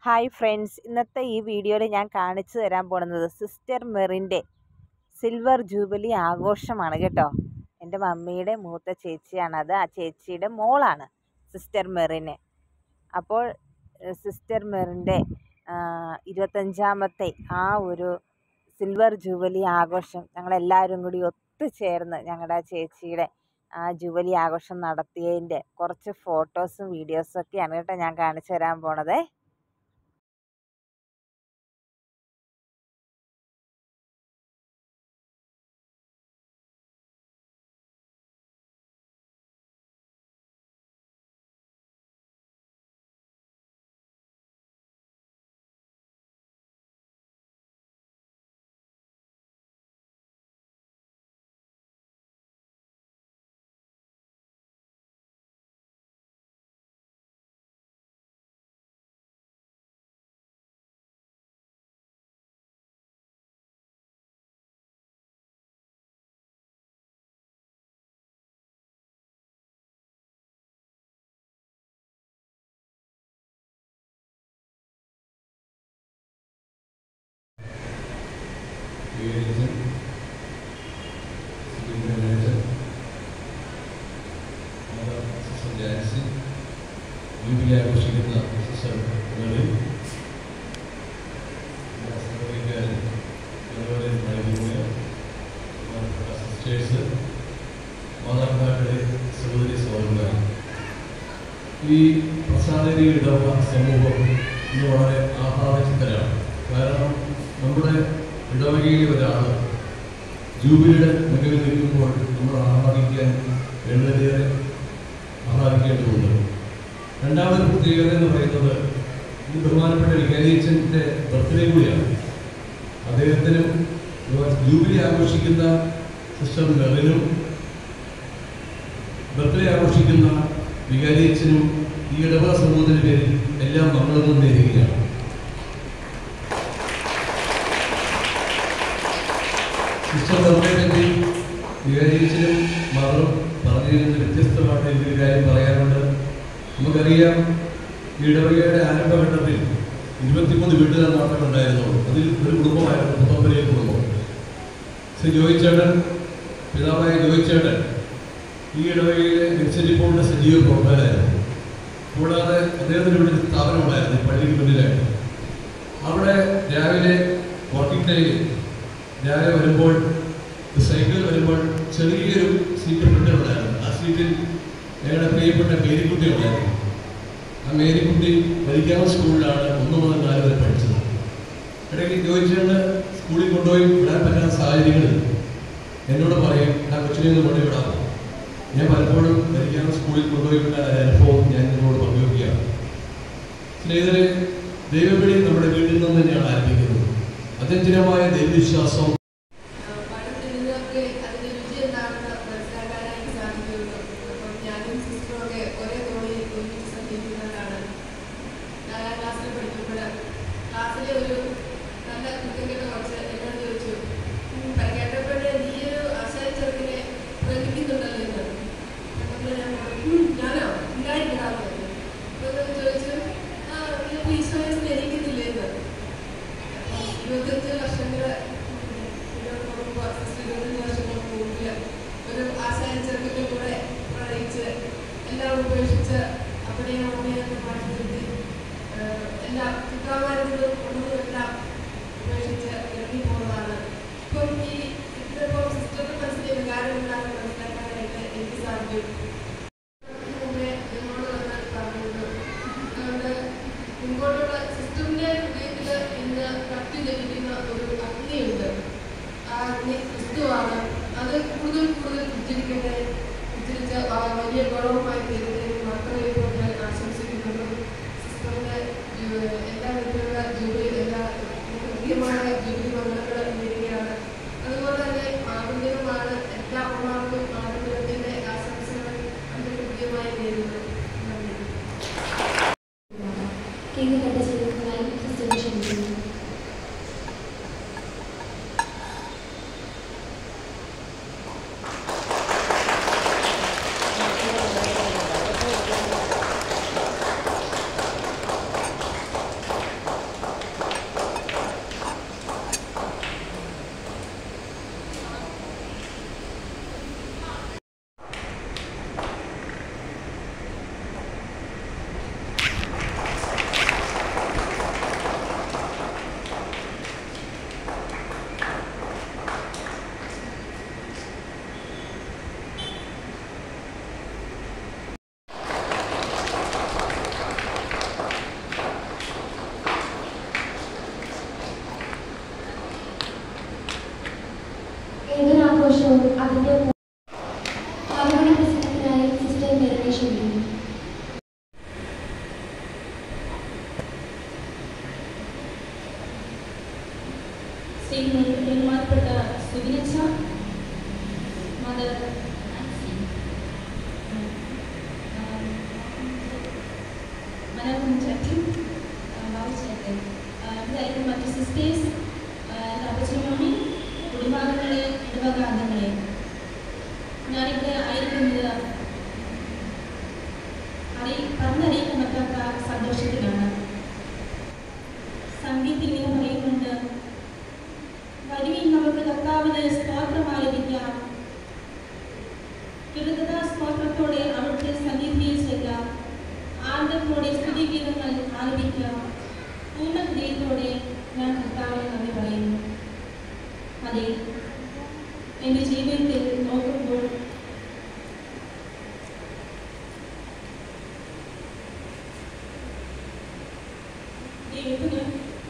Hi friends ഇന്നത്തെ ഈ വീഡിയോയിൽ ഞാൻ കാണിച്ചു തരാൻ പോകുന്നത് സിസ്റ്റർ മെറിൻ്റെ സിൽവർ ജൂബിലി ആഘോഷമാണ് കേട്ടോ എൻ്റെ മമ്മിയുടെ മൂത്ത ചേച്ചിയാണത് ആ ചേച്ചിയുടെ മോളാണ് സിസ്റ്റർ മെറിന് അപ്പോൾ ഏഹ്, സിസ്റ്റർ മെറിൻ്റെ ഇരുപത്തഞ്ചാമത്തെ ആ ഒരു സിൽവർ ജൂബിലി ആഘോഷം ഞങ്ങളെല്ലാവരും കൂടി ഒത്തുചേർന്ന് ഞങ്ങളുടെ ആ ചേച്ചിയുടെ ആ ജൂബിലി ആഘോഷം നടത്തിയതിൻ്റെ കുറച്ച് ഫോട്ടോസും വീഡിയോസും ഒക്കെയാണ് കേട്ടോ ഞാൻ കാണിച്ചു തരാൻ പോണത് വിവേചൻ വിവേചൻ സിസ്റ്റർ ജാൻസി ജൂബിലി ആഘോഷിക്കുന്ന സിസ്റ്ററുകളിൽ സഹോദരിക്കാരൻ അതുപോലെ നൽകുന്ന സിസ്റ്റേഴ്സ് മാതാപിതാക്കളെ സഹോദരി സഹോദരന്മാർ ഈ പ്രസാദരി ഇടവ സമൂഹം ഇന്ന് വളരെ ആഹ്ലാദചിത്തരാണ് കാരണം നമ്മുടെ ഇടവകയിലെ ഒരാൾ ജൂബിലിയുടെ മുന്നിൽ നിൽക്കുമ്പോൾ നമ്മൾ ആഹ്ലാദിക്കാൻ എഴുന്നേറെ ആഹ്ലാദിക്കേണ്ടതുണ്ട് രണ്ടാമത്തെ പ്രത്യേകത എന്ന് പറയുന്നത് ഈ ബഹുമാനപ്പെട്ട വികാരിയച്ഛൻ്റെ ബർത്ത്ഡേ കൂടിയാണ് അദ്ദേഹത്തിനും ജൂബിലി ആഘോഷിക്കുന്ന സിസ്റ്റർ മെറിനും ബർത്ത്ഡേ ആഘോഷിക്കുന്ന വികാരിയച്ഛനും ഈ ഇടവ സമൂഹത്തിന്റെ പേരിൽ എല്ലാം മംഗളങ്ങൾ നേരുകയാണ് സിസ്റ്റർ ബർത്ത്ഡേ പറ്റി വികാരിയച്ഛനും മകളും പറഞ്ഞതിൽ നിന്ന് വ്യത്യസ്തമായിട്ട് എനിക്കൊരു കാര്യം പറയാനുണ്ട് നമുക്കറിയാം ഈ ഇടവകയുടെ ആരംഭഘട്ടത്തിൽ ഇരുപത്തിമൂന്ന് വീട്ടുകാർ മാത്രമേ ഉണ്ടായിരുന്നുള്ളൂ അതിൽ ഒരു കുടുംബമായിരുന്നു പുത്തമ്പലയ കുടുംബം ശ്രീ ജോയിച്ചേട്ടൻ പിതാവായ ജോയിച്ചേട്ടൻ ഈ ഇടവകയിലെ വെബ്സൈറ്റ് ബോർഡിന്റെ സജീവ പ്രവർത്തകരായിരുന്നു കൂടാതെ അദ്ദേഹത്തിന് ഇവിടെ ഒരു സ്ഥാപനമുണ്ടായിരുന്നു ഈ പള്ളിക്ക് മുന്നിലായിട്ട് അവിടെ രാവിലെ വർക്കിംഗ് ഡേയിൽ രാവിലെ വരുമ്പോൾ ഒരു സൈക്കിൾ വരുമ്പോൾ ചെറിയൊരു സീറ്റ് പ്രിന്റ് ഉണ്ടായിരുന്നു ആ സീറ്റിൽ ഞങ്ങളുടെ പ്രിയപ്പെട്ട മേരിക്കുട്ടി ഉണ്ടായിരുന്നു ആ മേരിക്കുട്ടി വരിക്കാവ് സ്കൂളിലാണ് ഒന്ന് മുതൽ നാല് വരെ പഠിച്ചത് ഇടയ്ക്ക് ചോദിച്ചുകൊണ്ട് സ്കൂളിൽ കൊണ്ടുപോയി വിടാൻ പറ്റുന്ന സാഹചര്യങ്ങളിൽ എന്നോട് പറയും ആ കൊച്ചിനെ ഒന്ന് കൊണ്ടുപോയി വിടാമോ ഞാൻ പലപ്പോഴും വരിക്കാവ് സ്കൂളിൽ കൊണ്ടുപോയി വിട്ട ആ അനുഭവം ഞാൻ നിങ്ങളോട് പങ്കുവയ്ക്കുകയാണ് സ്നേഹിതരെ ദൈവവിളി നമ്മുടെ വീട്ടിൽ നിന്ന് തന്നെയാണ് ആരംഭിക്കുന്നത് അത്യന്തിരമായ ദൈവവിശ്വാസം പഴത്തിനൊക്കെ അതിന്റെ രുചി എന്താണെന്ന് മനസ്സിലാക്കാനായിട്ട് സാധിക്കുള്ളൂ അപ്പം ഞാനും സിസ്റ്ററൊക്കെ ഒരേ തോണിയിൽ ഒരുമിച്ച് സഞ്ചരിക്കുന്നവരാണ് നാലാം ക്ലാസ്സിൽ പഠിക്കുമ്പോൾ ക്ലാസ്സിലെ ഒരു നല്ല കുട്ടികളുടെ കുറച്ച് എന്നോട് ചോദിച്ചു "ഉം, കേട്ടപ്പോഴേ നീ ഒരു ആശാരി ചെറുക്കിനെ പ്രേമിക്കുന്നുണ്ടല്ലോ എന്ന് അപ്പോൾ ഞാൻ പറഞ്ഞു, "ഉം, ഞാനോ ഉണ്ടായിരിക്കണമെന്ന് അപ്പോൾ ചോദിച്ചു ആ നീ അപ്പോൾ ഈശോയെ സ്നേഹിക്കുന്നില്ലേ എന്ന് അപ്പം ഇരുപത്തഞ്ച് വർഷങ്ങൾ ഇരുപത്തഞ്ച് വർഷങ്ങൾക്ക് മുമ്പിൽ ഒരു ആശാരി ചെറുക്കൻ്റെ കൂടെ പ്രണയിച്ച് എല്ലാം ഉപേക്ഷിച്ച് അപ്പനെയും അമ്മയൊക്കെ മാറ്റി നിർത്തി ഏഹ് എല്ലാം ചുറ്റാമാരങ്ങളും ഒന്നും എല്ലാം ഉപേക്ഷിച്ച് ഇറങ്ങി പോകുന്നതാണ് ഇപ്പം ഈ ഇതിപ്പോൾ സിസ്റ്ററിന്റെ മനസ്സിലെ വികാരം എന്താണെന്ന് മനസ്സിലാക്കാനായിട്ട് എനിക്ക് സാധിക്കും ഇതിന് മുമ്പേ എന്നോട് വന്ന് പറഞ്ഞിരുന്നു അതുകൊണ്ട് മുമ്പോട്ടുള്ള സിസ്റ്ററിന്റെ ഹൃദയത്തിൽ ഇന്ന് കത്തി ജനിക്കുന്ന ഒരു അഗ്നിയുണ്ട് ആ അഗ്നി ക്രിസ്തുവാണ് അത് കൂടുതൽ കൂടുതൽ ഉച്ചരിക്കട്ടെ ഉച്ചരിച്ച് ആ വലിയ ഗുണവുമായി തീരുന്നതിന് മാത്രമേ ഇപ്പോൾ ഞാൻ ആശംസിക്കുന്നുള്ളൂ സിസ്റ്ററിന്റെ ജീവ- എല്ലാ വിധത്തിലുള്ള ജൂബിലി എല്ലാ കൃത്യമായ ജൂബിലി മംഗളങ്ങൾ നേരുകയാണ് അതുപോലെ തന്നെ മാതൃകമാണ് എല്ലാ അമ്മമാർക്കും മാതൃകത്തിന്റെ ആശംസകൾ അതിന് കൃത്യമായി നേരുന്നു നന്ദി കേക്ക് കട്ട് ചെയ്യുന്നതിനായി സിസ്റ്ററിനെ ക്ഷണിക്കുന്നു ആ ആഘോഷവും അതിൻ്റെ ആഗമന പ്രസംഗത്തിനായി സിസ്റ്റർ മെറിനെ ക്ഷണിക്കുന്നു ശ്രീ ബഹുമാനപ്പെട്ട സുബിനച്ച മദർ മനോഹരൻ ചട്ടൻ ബാബു ചേട്ടൻ ഇതായിരുന്നു മറ്റു സിസ്റ്റേഴ്സ് എൻ്റെ അപ്പച്ചനമ്മി കുടുംബാംഗങ്ങളെ ഇടവകാംഗങ്ങളെ ഞാനിവിടെ ആയിരിക്കുന്നത് അറിയി പറഞ്ഞറിയിക്കാൻ പറ്റാത്ത സന്തോഷത്തിലാണ് സംഗീതത്തിൽ ഇങ്ങനെ പറയുന്നുണ്ട് വരുവിൻ നമുക്ക് കർത്താവിന് സ്തോത്രമാലപിക്കാം കൃതജ്ഞതാ സ്തോത്രത്തോടെ അവിടുത്തെ സന്നിധിയിൽ ചെല്ലാം ആനന്ദത്തോടെ സ്തുതിഗീതങ്ങൾ ആലപിക്കാം പൂർണ്ണ ഹൃദയത്തോടെ ഞാൻ കർത്താവിന് നന്ദി പറയുന്നു അതെ എൻ്റെ ജീവിതത്തിൽ നോക്കുമ്പോൾ ദൈവത്തിന്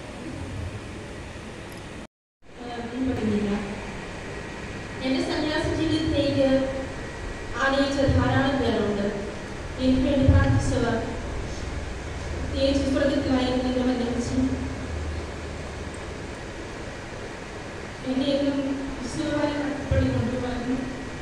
പിൻപറ്റുന്നില്ല എൻ്റെ സന്യാസ ജീവിതത്തിലേക്ക് ആനയിച്ച ധാരാളം പേരുണ്ട് എനിക്ക് വേണ്ടി പ്രാർത്ഥിച്ചവർ പ്രത്യേകിച്ച് സ്വർഗത്തിലായിരുന്നല്ലോ എൻ്റെ അച്ഛൻ എന്നെയൊന്നും വിശ്വമായി കടപ്പടി കൊണ്ടുപോകാനും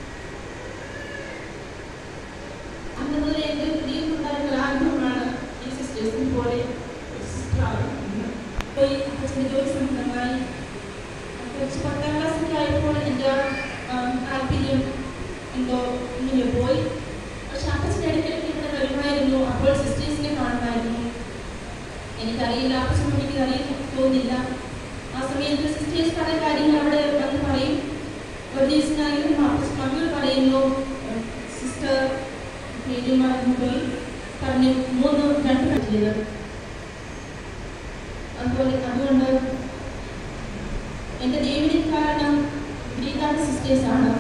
അന്ന് മുതൽ എൻ്റെ ഹൃദയത്തിലുണ്ടായിരുന്ന ഒരു ആഗ്രഹമാണ് ഈ സിസ്റ്റേഴ്സിനെ പോലെ ഒരു സിസ്റ്റർ ആവുന്നത് പോയി അച്ഛൻ്റെ ജോലി സംബന്ധമായി കുറച്ച് പത്താം ക്ലാസ്സൊക്കെ ആയപ്പോൾ എൻ്റെ താല്പര്യം എന്തോ ഇങ്ങനെ പോയി പക്ഷെ അപ്പച്ചൻ ഇടയ്ക്കിടയ്ക്ക് ഇവിടെ വരുമായിരുന്നു അപ്പോൾ സിസ്റ്റേഴ്സിനെ കാണുമായിരുന്നു എനിക്കറിയില്ല അപ്പച്ചൻ എനിക്ക് അറിയാൻ തോന്നില്ല ആ സമയത്ത് സിസ്റ്റേഴ്സ് പല കാര്യങ്ങൾ അവിടെ വന്ന് പറയും ഒരു ദിവസം ഞാനിങ്ങനെ അപ്പച്ചൻ മമ്മിയോട് പറയുന്നു സിസ്റ്റർ പേരുമായിരുന്നു പോയി പറഞ്ഞ് മൂന്ന് രണ്ട് പഠിച്ചത് അതുപോലെ അതുകൊണ്ട് എൻ്റെ ദൈവത്തിന് കാരണം ഗ്രീകാർഡ് സിസ്റ്റേഴ്സ് ആണ്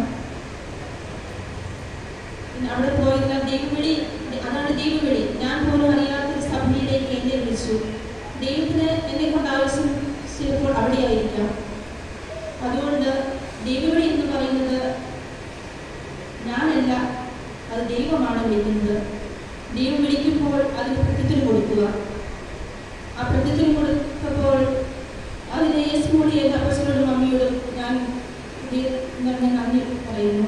പിന്നെ അവിടെ പോയിരുന്ന ദൈവവിളി അതാണ് ദൈവവിളി ഞാൻ പോലും അറിയാത്തൊരു സഭയിലേക്ക് എന്നെ വിളിച്ചു ദൈവത്തിന് എന്നെ കൊണ്ട് ആവശ്യം ചിലപ്പോൾ അവിടെയായിരിക്കാം അതുകൊണ്ട് ദൈവവിളി എന്ന് പറയുന്നത് ഞാനല്ല അത് ദൈവമാണ് വിളിക്കുന്നത് ദൈവം വിളിക്കുമ്പോൾ അതിന് പ്രത്യത്തിന് കൊടുക്കുക ആ പ്രത്യത്തിന് കൊടുത്തപ്പോൾ അതിനെ യേസ് മൂടി എന്ന അപ്പച്ചനോടും മമ്മിയോടും ഞാൻ നിറഞ്ഞ നന്ദി പറയുന്നു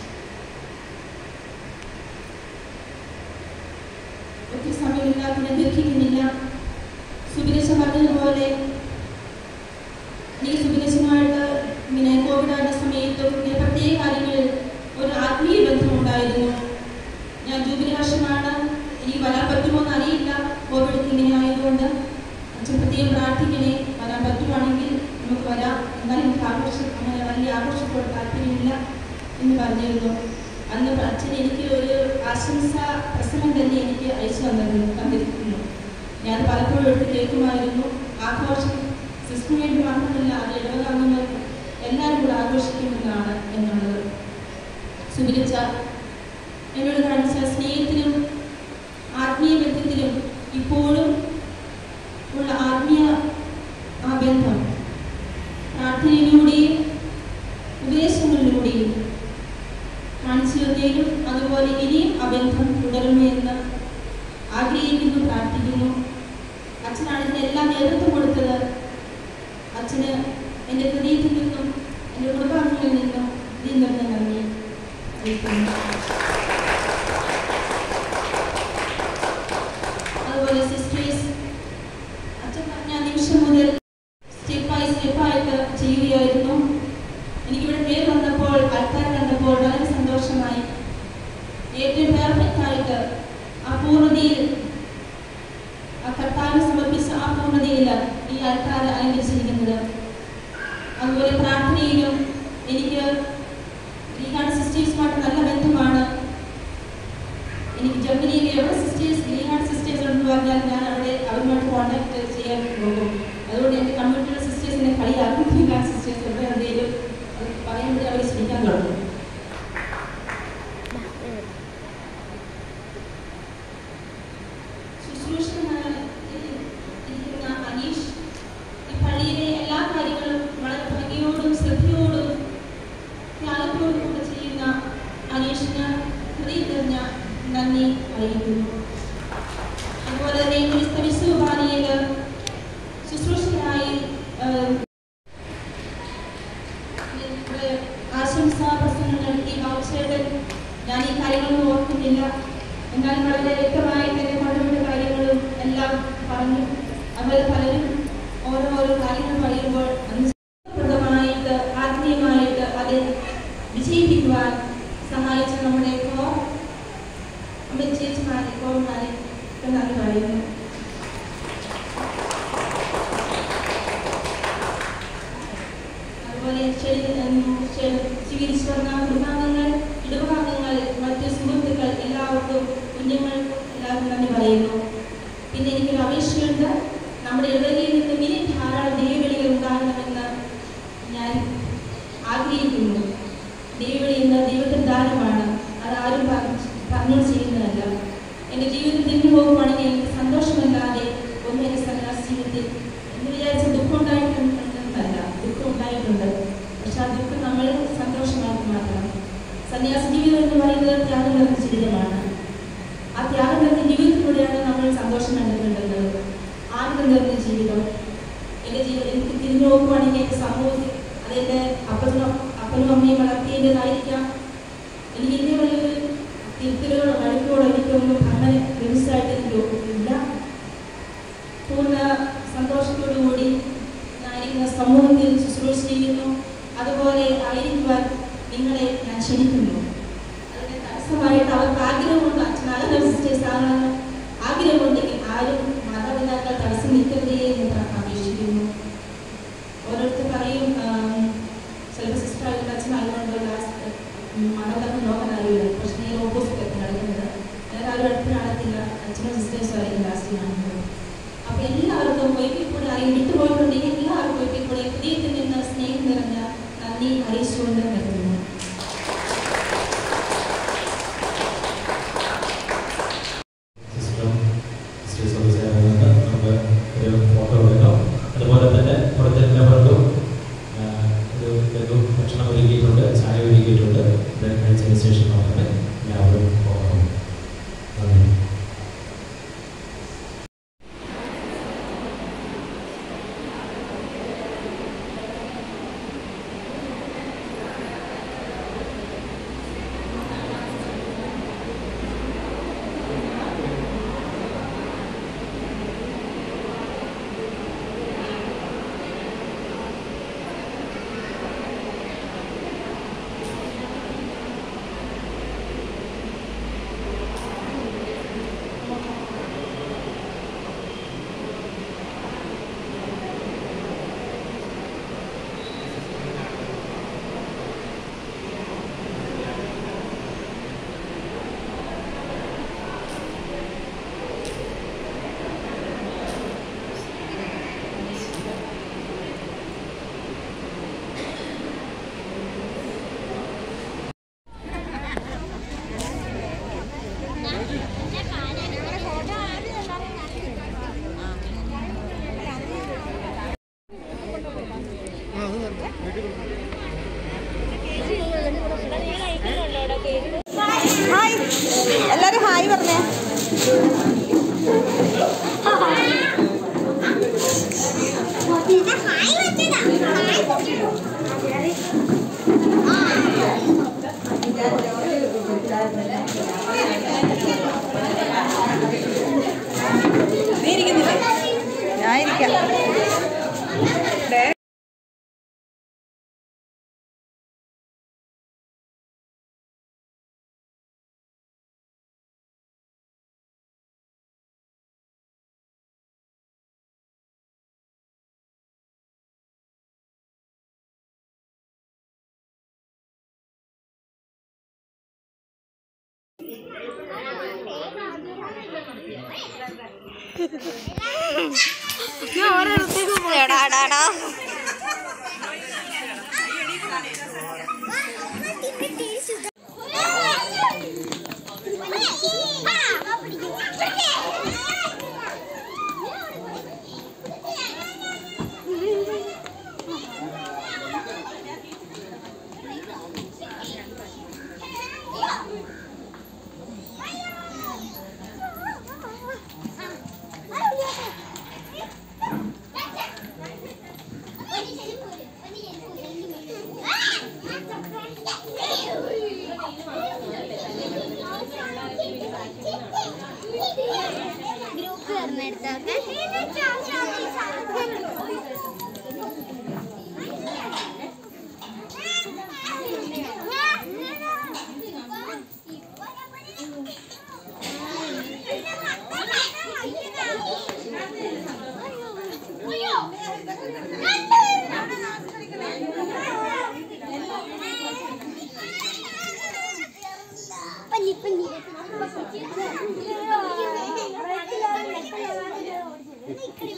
ഒത്തിരി സമയമില്ലാത്ത ഞാൻ ദീർഘിക്കുന്നില്ല സുബിനേശ പറഞ്ഞതുപോലെ എനിക്ക് സുബിനേശനുമായിട്ട് ഇങ്ങനെ കോവിഡായിരുന്ന സമയത്തും ഇങ്ങനെ പ്രത്യേക കാര്യങ്ങളിൽ ഒരു ആത്മീയ ബന്ധമുണ്ടായിരുന്നു ഞാൻ ജൂബിലി വർഷമാണ് എനിക്ക് വരാൻ പറ്റുമോ എന്ന് അറിയില്ല കോവിഡ് ഇങ്ങനെ ആയതുകൊണ്ട് അച്ഛൻ പ്രത്യേകം പ്രാർത്ഥിക്കണേ വരാൻ പറ്റുവാണെങ്കിൽ നമുക്ക് വരാം എന്നാലും എനിക്ക് ആഘോഷം അങ്ങനെ വലിയ ആഘോഷത്തോട് താല്പര്യമില്ല എന്ന് പറഞ്ഞിരുന്നു അന്ന് അച്ഛൻ എനിക്ക് ഒരു ആശംസ പ്രസംഗം തന്നെ എനിക്ക് അയച്ചു തന്നിരുന്നു തന്നിരിക്കുന്നു ഞാൻ പലപ്പോഴും എടുത്ത് കേൾക്കുമായിരുന്നു ആഘോഷം സിസ്റ്ററിന് വേണ്ടി മാത്രമല്ല അത് ഇടവകാംഗങ്ങൾ എല്ലാവരും കൂടെ ആഘോഷിക്കുമെന്നാണ് എന്നുള്ളത് സുബിരിച്ച എന്നോട് കാണിച്ച സ്നേഹത്തിലും ആത്മീയ ബന്ധത്തിലും ഇപ്പോഴും ഉള്ള ആത്മീയ ആ ബന്ധം പ്രാർത്ഥനയിലൂടെയും ഉപദേശങ്ങളിലൂടെയും കാണിച്ചു തന്നതിലും അതുപോലെ ഇനിയും ആ ബന്ധം തുടരുമെന്ന് ആഗ്രഹിക്കുന്നു പ്രാർത്ഥിക്കുന്നു അച്ഛനാണ് ഇതിനെല്ലാം നേതൃത്വം കൊടുത്തത് അച്ഛന് എൻ്റെ ഹൃദയത്തിൽ നിന്നും എൻ്റെ കുടുംബാംഗങ്ങളിൽ നിന്നും ഇതിൽ നിന്ന് നന്ദി അറിയിക്കുന്നു അതുപോലെ സിസ്റ്റേഴ്സ് അച്ഛൻ പറഞ്ഞ ആ നിമിഷം മുതൽ സ്റ്റെപ്പ് ബൈ സ്റ്റെപ്പായിട്ട് ചെയ്യുകയായിരുന്നു എനിക്കിവിടെ പേര് വന്നപ്പോൾ ആൾക്കാർ കണ്ടപ്പോൾ വളരെ സന്തോഷമായി ഏറ്റവും പെർഫെക്റ്റ് ആയിട്ട് ആ പൂർണ്ണതയിൽ ആ കർത്താവിന് സമർപ്പിച്ച ആ പൂർണ്ണതയിൽ ഈ ആൾക്കാർ അലങ്കരിച്ചിരിക്കുന്നത് അതുപോലെ പ്രാർത്ഥനയിലും എനിക്ക് ഗ്രീഹാർഡ് സിസ്റ്റേഴ്സുമായിട്ട് നല്ല ബന്ധമാണ് എനിക്ക് ജർമ്മനിയിൽ എവിടെ സിസ്റ്റേഴ്സ് ഗ്രീഹാർഡ് സിസ്റ്റേഴ്സ് ഉണ്ടെന്ന് പറഞ്ഞാൽ ഞാൻ അവിടെ അവരുമായിട്ട് കോൺടാക്ട് ചെയ്യാൻ പോകും അതുകൊണ്ട് എൻ്റെ കമ്മ്യൂണിറ്റിയുടെ സിസ്റ്റേഴ്സിനെ കളിയാക്കും ഗ്രീഹാർഡ് സിസ്റ്റേഴ്സ് എവിടെ എന്തെങ്കിലും അത് പറയുമ്പോൾ അവർ ശ്രമിക്കാൻ തുടങ്ങും ശുശ്രൂഷകനായ ഇരിക്കുന്ന അനീഷ് ഈ പള്ളിയിലെ എല്ലാ കാര്യങ്ങളും വളരെ ഭംഗിയോടും ശ്രദ്ധയോടും നമ്മൾ പലരും ഓരോ ഓരോ കാര്യങ്ങൾ പറയുമ്പോൾ പ്രദമായിട്ട് ആത്മീയമായിട്ട് അത് വിജയിപ്പിക്കുവാൻ സഹായിച്ച നമ്മുടെ കോ നമ്മുടെ ചേച്ചിമാരെ കോമാരെ നന്ദി പറയുന്നു അതുപോലെ സ്വീകരിച്ചു വന്ന കുടുംബാംഗങ്ങൾ ഇടവകാംഗങ്ങൾ മറ്റ് സുഹൃത്തുക്കൾ എല്ലാവർക്കും കുഞ്ഞുങ്ങൾക്കും എല്ലാവർക്കും നന്ദി പറയുന്നു പിന്നെ എനിക്കൊരു അപേക്ഷയുണ്ട് നമ്മുടെ ഇടവകയിൽ നിന്ന് ഇനി ധാരാളം ദൈവവിളികൾ ഉണ്ടാകണമെന്ന് ഞാൻ ആഗ്രഹിക്കുന്നു ദൈവവിളി എന്ന ദൈവത്തിൻ്റെ ദാനമാണ് അത് ആരും പറഞ്ഞു ചെയ്യുന്നതല്ല എൻ്റെ ജീവിതത്തിൽ തിരിഞ്ഞു പോകുവാണെങ്കിൽ എനിക്ക് സന്തോഷമല്ലാതെ ഒന്നും എൻ്റെ സന്യാസ ജീവിതത്തിൽ എന്ന് വിചാരിച്ച ദുഃഖം ഉണ്ടായിട്ടുണ്ടെന്നല്ല ദുഃഖം ഉണ്ടായിട്ടുണ്ട് പക്ഷെ ആ ദുഃഖം നമ്മൾ സന്തോഷമാക്കി മാറ്റണം സന്യാസ ജീവിതം എന്ന് പറയുന്നത് ത്യാഗം നിറഞ്ഞ ജീവിതമാണ് ആ ത്യാഗം നിറഞ്ഞ ജീവിതത്തിലൂടെയാണ് നമ്മൾ സന്തോഷം കണ്ടെത്തേണ്ടത് ആനന്ദം നിറഞ്ഞ ജീവിതം എൻ്റെ ജീവിതം എനിക്ക് തിരിഞ്ഞു നോക്കുവാണെങ്കിൽ എൻ്റെ സമൂഹത്തിൽ അതെൻ്റെ അപ്പനും അപ്പനും അമ്മയും വളർത്തിയതിൻ്റെതായിരിക്കാം എനിക്ക് ഇന്നേ വലിയൊരു തിരുത്തലുകളോ വഴക്കുകളോ എനിക്കൊന്നും അങ്ങനെ മിസ്സായിട്ട് എനിക്ക് ഇല്ല പൂർണ്ണ സന്തോഷത്തോടു കൂടി ഞാനിരിക്കുന്ന സമൂഹത്തിൽ ശുശ്രൂഷ ചെയ്യുന്നു അതുപോലെ ആയിരിക്കുവാൻ നിങ്ങളെ ഞാൻ ക്ഷണിക്കുന്നു അതിന് തടസ്സമായിട്ട് അവർക്ക് ആഗ്രഹമുണ്ട് അച്ഛനായ സിസ്റ്റേഴ്സ് ആണെന്ന് ആഗ്രഹമുണ്ടെങ്കിൽ ആരും മാതാപിതാക്കൾ തടസ്സം നിൽക്കരുതേ എന്ന് അപേക്ഷിക്കുന്നു ഓരോരുത്തർ പറയും ചിലപ്പോൾ സിസ്റ്റർ ആയതുകൊണ്ട് അച്ഛനായതുകൊണ്ട് ലാസ്റ്റ് മാതാപിതാക്കൾ നോക്കാൻ അറിയില്ല പക്ഷെ നേരെ ഓപ്പോസിറ്റ് ഒക്കെ നടക്കുന്നത് വേറെ ആരും അടുത്ത് നടത്തില്ല അച്ഛനും സിസ്റ്റേഴ്സും ആയിരിക്കും ലാസ്റ്റ് കാണുന്നത് അപ്പൊ എല്ലാവർക്കും ഒരിക്കൽ കൂടെ ആരെയും വിട്ടുപോയിട്ടുണ്ടെങ്കിൽ എല്ലാവർക്കും ഒരിക്കൽ കൂടെ ഹൃദയത്തിൽ നിന്ന് സ്നേഹം നിറഞ്ഞ നന്ദി അറിയിച്ചുകൊണ്ട് നിർത്തുന്നു സിസ്റ്റം സിസ്റ്റേഴ്സ് ഓഫ് ചേർന്ന് നമുക്ക് ഒരു ഫോട്ടോ എടുക്കാം അതുപോലെ തന്നെ പ്രൊജക്റ്റിനവർക്കും ഒരു ലഘു ഭക്ഷണം ഒരുക്കിയിട്ടുണ്ട് ചായ ഒരുക്കിയിട്ടുണ്ട് ഇത് കഴിച്ചതിന് ശേഷം മാത്രമേ എല്ലാവരും പോകാവൂ നന്ദി ഹായ് എല്ലാരും ഹായ് പറഞ്ഞേ നീ ഇരിക്കുന്നില്ലേ ഞാൻ ഇരിക്കാം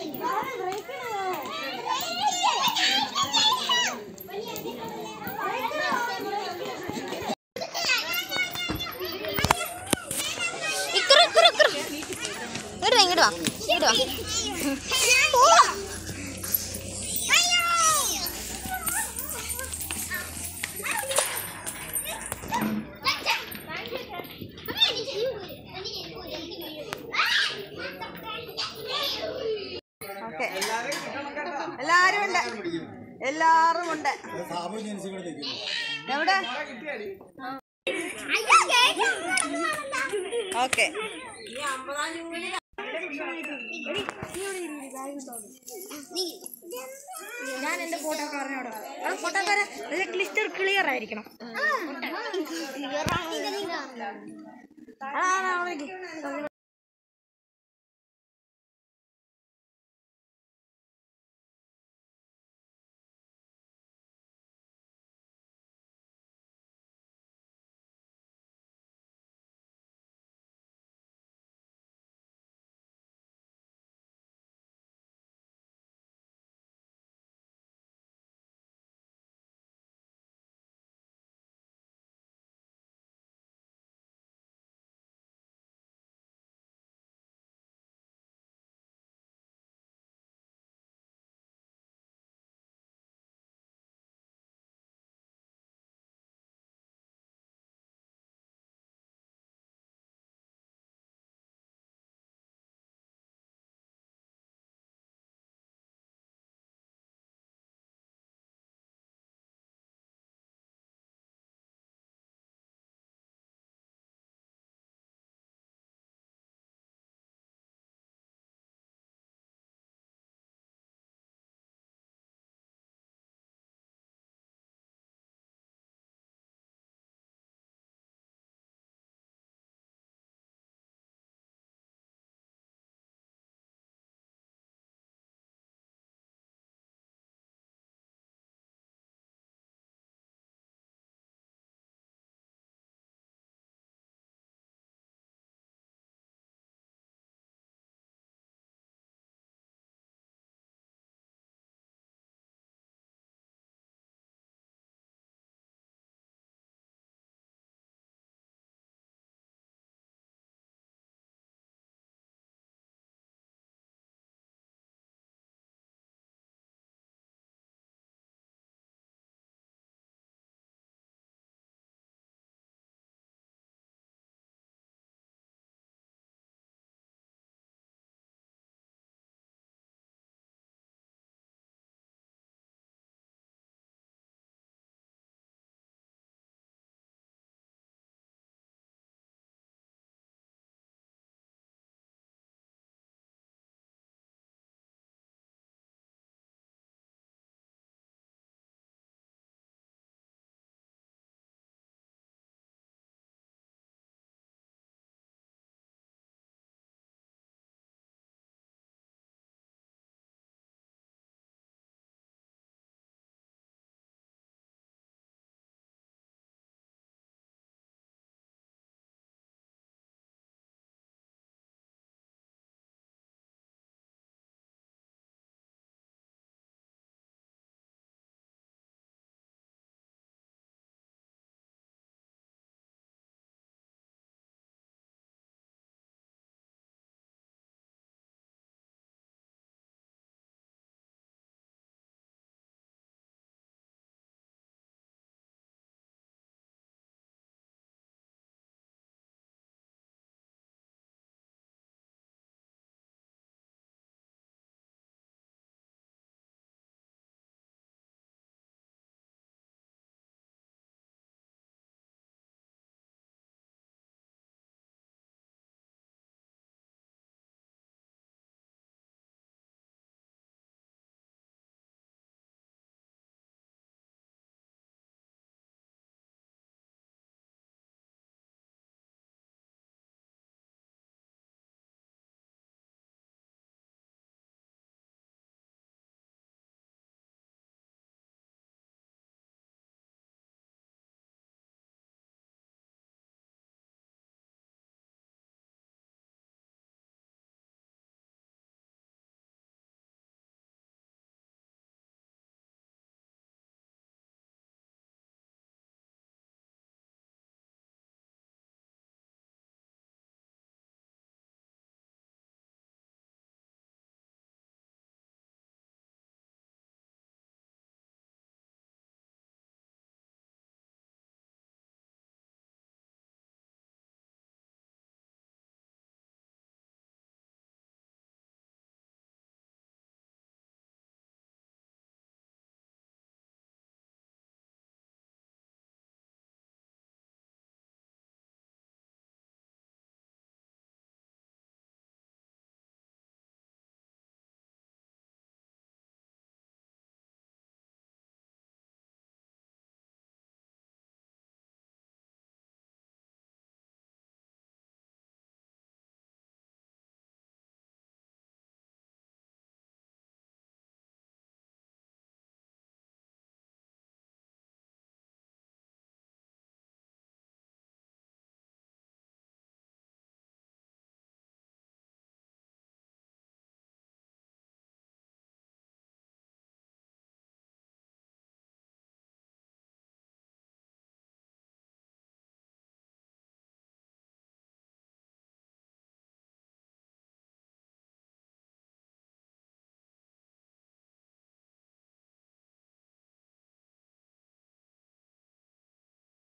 ഇക്കുറു ഇക്കുറു ഇക്കുറു ഇങ്ങോട്ട് വാ ഇങ്ങോട്ട് വാ ഇങ്ങോട്ട് വാ പോവാ ഓക്കെ എല്ലാരും ഉണ്ട് എല്ലാരും ഉണ്ട് എവിടെ ഓക്കെ ഞാൻ എന്റെ ഫോട്ടോ പറഞ്ഞോടോ ഫോട്ടോക്കാരൻ ക്ലിസ്റ്റർ ക്ലിയർ ആയിരിക്കണം ആ, ആ, ആ, അവിടെ നിക്ക്.